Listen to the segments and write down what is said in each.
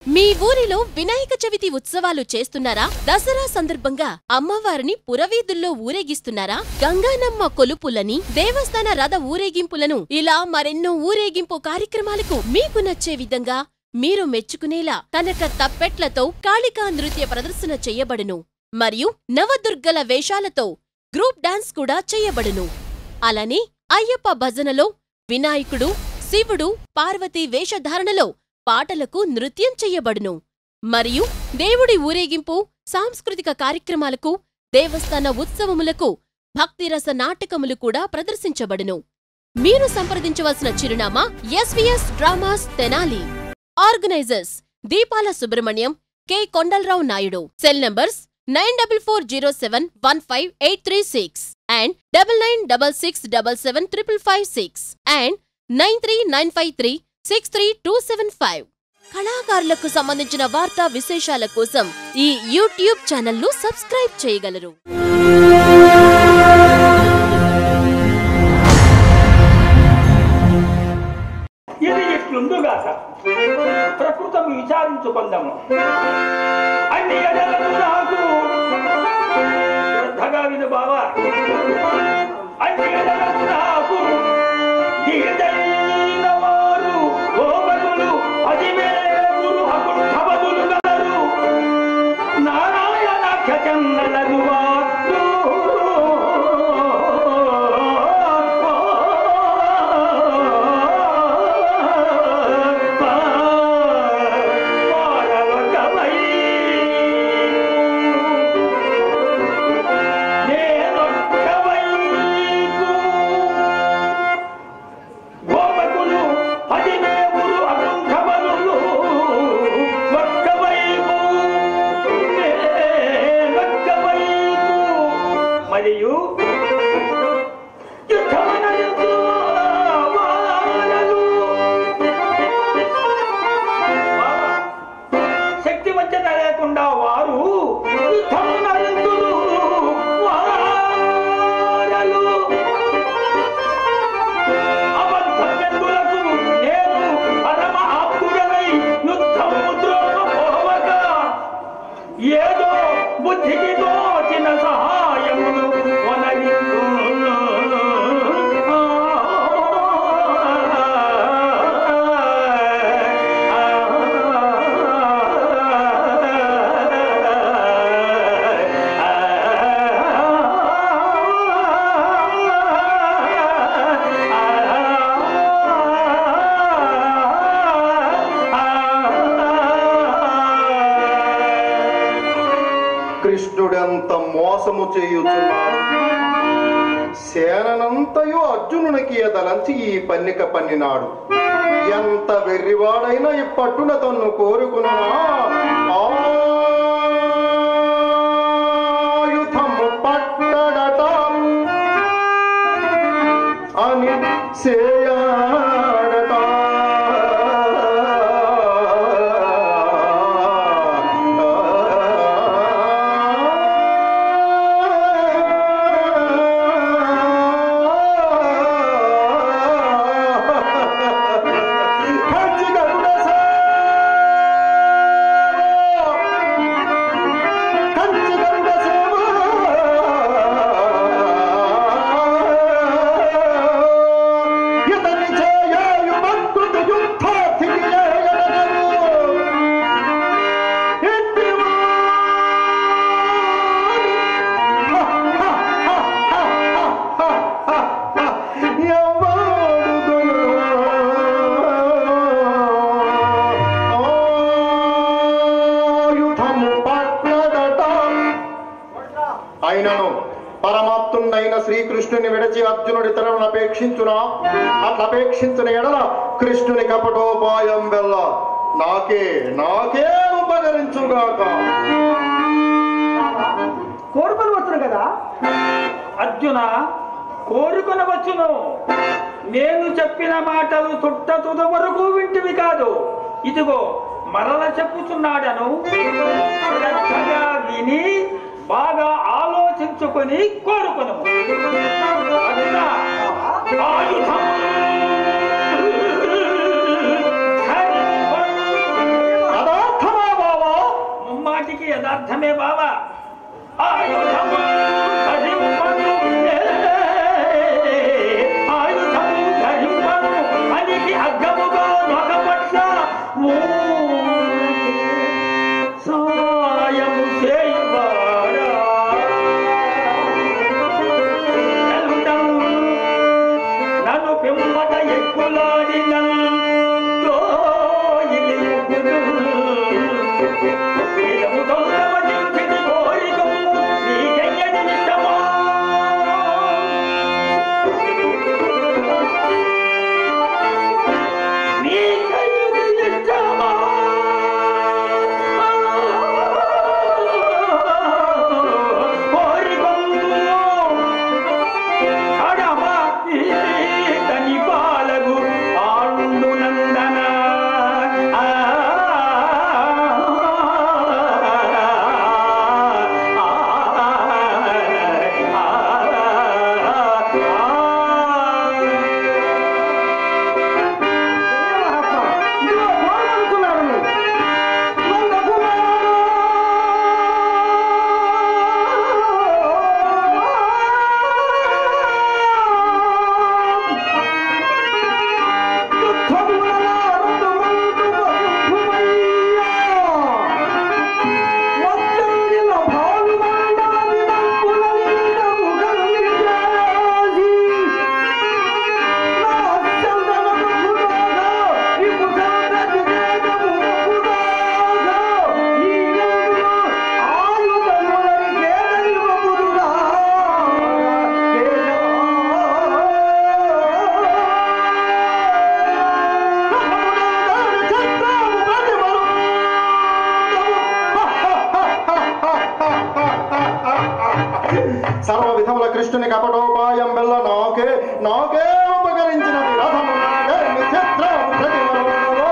మీ ఊరిలో వినాయక చవితి ఉత్సవాలు చేస్తున్నారా దసరా సందర్భంగా అమ్మవారిని పురవీధుల్లో ఊరేగిస్తున్నారా గంగానమ్మ కొలుపులని దేవస్థాన రథ ఊరేగింపులను ఇలా మరెన్నో ఊరేగింపు కార్యక్రమాలకు మీకు నచ్చే విధంగా మీరు మెచ్చుకునేలా కనక తప్పెట్లతో కాళికా నృత్య ప్రదర్శన చెయ్యబడును మరియు నవదుర్గల వేషాలతో గ్రూప్ డాన్స్ కూడా చెయ్యబడును అలానే అయ్యప్ప భజనలో వినాయకుడు శివుడు పార్వతీ వేషధారణలో పాటలకు నృత్యం చెయ్యబడును మరియు దేవుడి ఊరేగింపు సాంస్కృతిక కార్యక్రమాలకు దేవస్థాన ఉత్సవములకు భక్తిరస నాటకములు కూడా ప్రదర్శించబడును మీరు సంప్రదించవలసిన చిరునామా SVS dramas Tenali organizers Deepala Subrahmanyam K Kondalarao Naidu cell numbers nine double four zero seven one five eight three six and double nine double six double seven triple five six and nine three nine five three six three two seven five కళాకారులకు సంబంధించిన వార్తా విశేషాల కోసం ఈ YouTube ఛానల్ను subscribe చేయగలరు ఇది ఇట్లుండుగాక ప్రకృతం విచారించుకుందాము అన్ని ఎడలను నాకు శ్రద్ధగా విను బావా అన్ని ఎడలను నాకు దిగదైన వారు గోపకులు పదివేలు అకుంఠవదులు గలరు నారాయణాఖ్య చందనరు గోపకులు పదివేవులు అకుంఠవనులు ఒక్కవైపు ఒక్కవైపు మరియు యుద్ధమనయుడు వానలు. శక్తి వంచన లేకుండా వారు యుద్ధమనయుడు వానలు. అబద్ధవ్యక్తులకు నేను పరమ ఆప్తుడనై యుద్ధము ద్రోహపోవగా ఏదో బుద్ధికి తోచిన సహాయమును వనరించు. కృష్ణుడెంత మోసము చేయుచున్నాడు సేననంతయు అర్జునునికి ఎదలంచి ఈ పన్నిక పన్నినాడు ఎంత వెర్రివాడైనా ఈ పట్టున తన్ను కోరుకున్నా ఆయుధము పట్టడట అని సేయాడట కంచిగరుడ కంచిగరుడ ఇతని చేయు భక్తుడు యుద్ధార్థికి చేయగలరు అయినను పరమాత్ముడైన శ్రీకృష్ణుని విడచి అర్జునుడి తనను అపేక్షించునా అట్లా అపేక్షించిన ఎడల కృష్ణుని కపటోపాయం వెళ్ళ నాకే నాకే ఉపకరించుగాక కోరుకొని వచ్చును కదా అర్జున కోరుకొనవచ్చును నేను చెప్పిన మాటలు తుట్ట తుద వరకు వింటివి కాదు ఇదిగో మరల చెప్పుచున్నాడను శ్రద్ధగా విని బాగా ఆలోచించుకొని కోరుకొను అర్జున, ఆయుధం ధరింప అర్థమే బావా ఆయుధము ధరింపను ఆయుధము ధరింపను అనికి అగ్గముగా మగపట్ల సాయము చేయవాడా ఎల్లుటం నన్ను పెంపట ఎక్కులాడిన అడమా తని పాలగు ఆండు నందన ఆ, ఆ, సర్వ విధముల కృష్ణుని కపటోపాయం వల్ల నాకే నాకే ఉపకరించినది రథము నాకే నిచిత్రము ప్రతిమలో.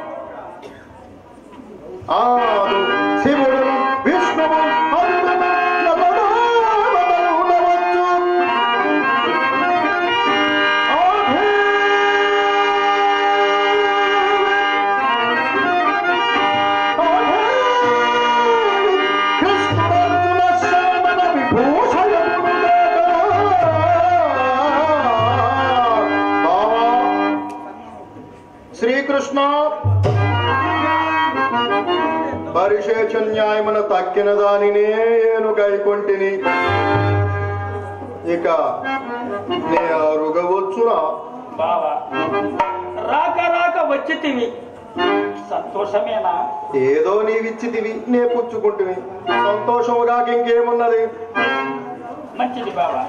ఆదు శివుడు విష్ణువు హరుడును ఎవడో వదలునవచ్చు. ఆధే కృష్ణుడర్జున శ్రవణ శ్రీకృష్ణ పరిశేష న్యాయమున తక్కిన దానినే ఏను గైకొంటిని ఇక నే అరుగవచ్చునా బావా రాక రాక వచ్చితివి సంతోషమేనా ఏదో నీవిచ్చితివి నే పుచ్చుకుంటువి సంతోషముగా ఇంకేమున్నది మంచిది బావా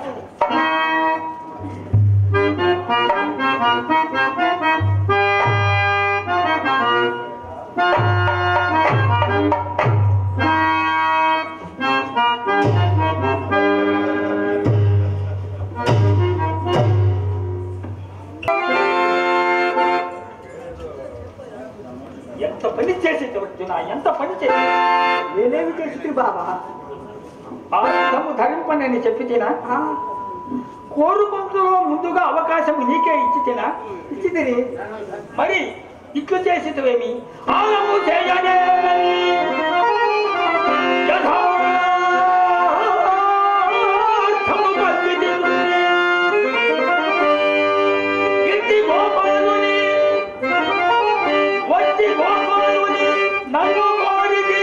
ఎంత పని చేసి అర్జున ఎంత పని చేసి నేనేమి చేసి బాబా ఆయుధము ధరింపనని చెప్పి తినా కోరుకుంటులో ముందుగా అవకాశం నీకే ఇచ్చి తినా ఇచ్చి తిని మరి ఇట్లు చేసివేమి ఆలము చేయనే యథార్థము పలికితిని. ఇంటి గోపాలుని వచ్చి గోపాలుని నన్ను కోరిది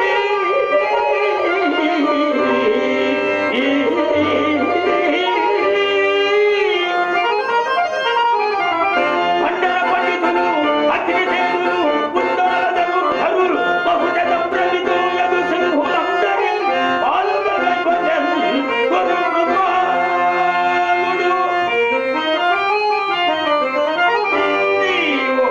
మండల పండితులు అగ్నిదేవులు ఉత్తరాదము ధరులు బహుజన ప్రమిదు యదు సింహులందరి పాల్గొనగొనెన్ గురుపాలుడు. నీవో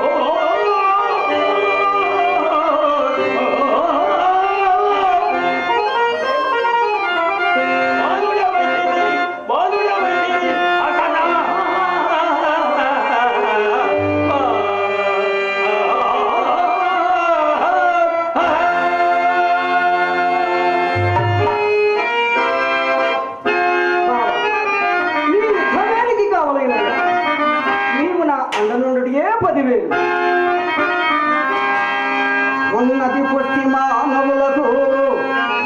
బాలుడవైతివి, బాలుడవైతివి, అకనా. ఈ యుద్ధానికి కావాలైన నీవు నా అండనుండుడియే పదివేలు ఉన్నది పొట్టి మానవులకు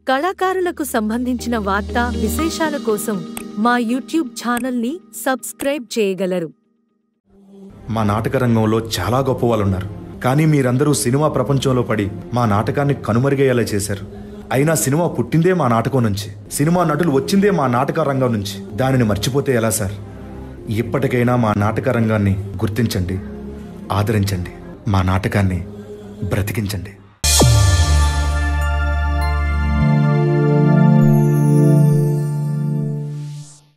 కళాకారులకు సంబంధించిన వార్తా విశేషాల కోసం మా యూట్యూబ్ ఛానల్ని సబ్స్క్రైబ్ చేయగలరు మా నాటక రంగంలో చాలా గొప్ప వాళ్ళు ఉన్నారు కానీ మీరందరూ సినిమా ప్రపంచంలో పడి మా నాటకాన్ని కనుమరుగయ్యేలా చేశారు అయినా సినిమా పుట్టిందే మా నాటకం నుంచి సినిమా నటులు వచ్చిందే మా నాటక రంగం నుంచి దానిని మర్చిపోతే ఎలా సార్ ఇప్పటికైనా మా నాటక రంగాన్ని గుర్తించండి ఆదరించండి మా నాటకాన్ని బ్రతికించండి